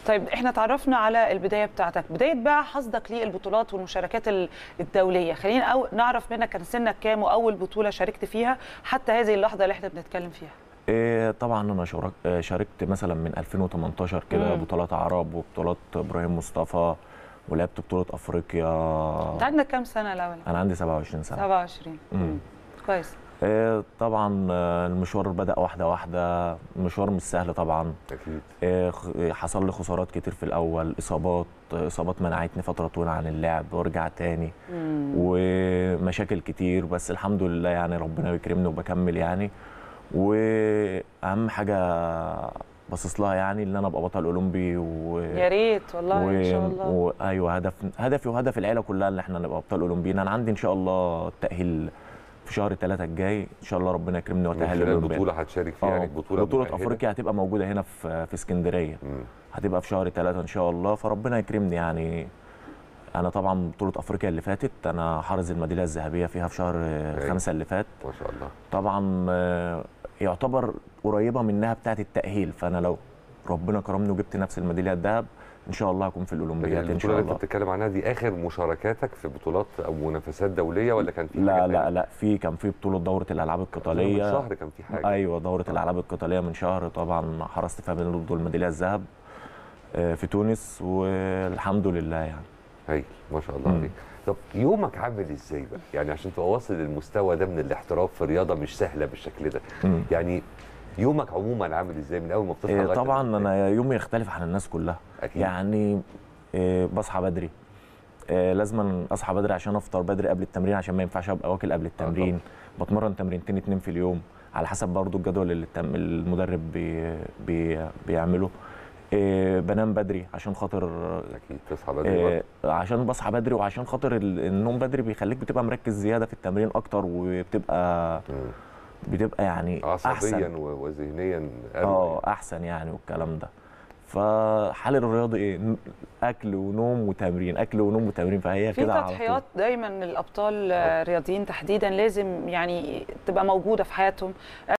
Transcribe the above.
طيب احنا تعرفنا على البدايه بتاعتك بدايه بقى حصدك للبطولات والمشاركات ال- الدوليه خلينا أو نعرف منك كان سنك كام واول بطوله شاركت فيها حتى هذه اللحظه اللي احنا بنتكلم فيها إيه طبعا انا شارك آه، شاركت مثلا من 2018 كده مم. بطولات عرب وبطولات ابراهيم مصطفى ولعبت بطوله افريقيا انت عندك كام سنه الاول انا عندي 27 سنه 27 مم. كويس إيه طبعا آه، المشوار بدا واحده واحده المشوار مش سهل طبعا اكيد إيه خ- إيه، حصل لي خسارات كتير في الاول اصابات آه، اصابات منعتني فتره طويله عن اللعب وارجع تاني مم. ومشاكل كتير بس الحمد لله يعني ربنا بيكرمني وبكمل يعني واهم حاجه باصص لها يعني ان انا ابقى بطل اولمبي و يا ريت والله ان شاء الله و... ايوه هدف هدفي وهدف العيله كلها ان احنا نبقى ابطال اولمبيين انا عندي ان شاء الله التاهيل في شهر ثلاثة الجاي ان شاء الله ربنا يكرمني من واتاهل خلال الاولمبياد بطوله هتشارك فيها يعني آه، بطوله بطوله مؤهلة. افريقيا هتبقى موجوده هنا في في اسكندريه مم. هتبقى في شهر ثلاثة ان شاء الله فربنا يكرمني يعني انا طبعا بطوله افريقيا اللي فاتت انا حارز الميداليه الذهبيه فيها في شهر أيوة. خمسة اللي فات ما شاء الله طبعا آه، يعتبر قريبه منها بتاعه التاهيل فانا لو ربنا كرمني وجبت نفس الميداليه الذهب ان شاء الله هكون في لكن الاولمبياد ان البطوله شاء اللي انت الله بتتكلم عنها دي اخر مشاركاتك في بطولات او منافسات دوليه ولا كان في حاجة لا تانية؟ لا لا في كان في بطوله دوره الالعاب من القتاليه شهر كان في حاجه ايوه دوره آه. الالعاب القتاليه من شهر طبعا حرصت فيها برضه الميداليه الذهب آه، في تونس والحمد لله يعني هايل ما شاء الله مم. عليك طب يومك عامل ازاي بقى يعني عشان تبقى واصل للمستوى ده من الاحتراف في رياضه مش سهله بالشكل ده مم. يعني يومك عموما عامل ازاي من اول ما بتصحى آه، لغاية طبعا لما انا يومي يختلف عن الناس كلها اكيد يعني آه، بصحى بدري آه، لازم اصحى بدري عشان افطر بدري قبل التمرين عشان ما ينفعش ابقى واكل قبل التمرين بتمرن تمرينتين اتنين في اليوم على حسب برضو الجدول اللي التم- المدرب بي بي بيعمله آه، بنام بدري عشان خاطر اكيد تصحى بدري برضه. آه، عشان بصحى بدري وعشان خاطر ال- النوم بدري بيخليك بتبقى مركز زياده في التمرين اكتر وبتبقى مم. بتبقى يعني عصبيا احسن و- وذهنيا اه احسن يعني والكلام ده فحال الرياضي ايه ن- اكل ونوم وتمرين اكل ونوم وتمرين فهي في كده على طول. تضحيات دايما الابطال الرياضيين تحديدا لازم يعني تبقى موجوده في حياتهم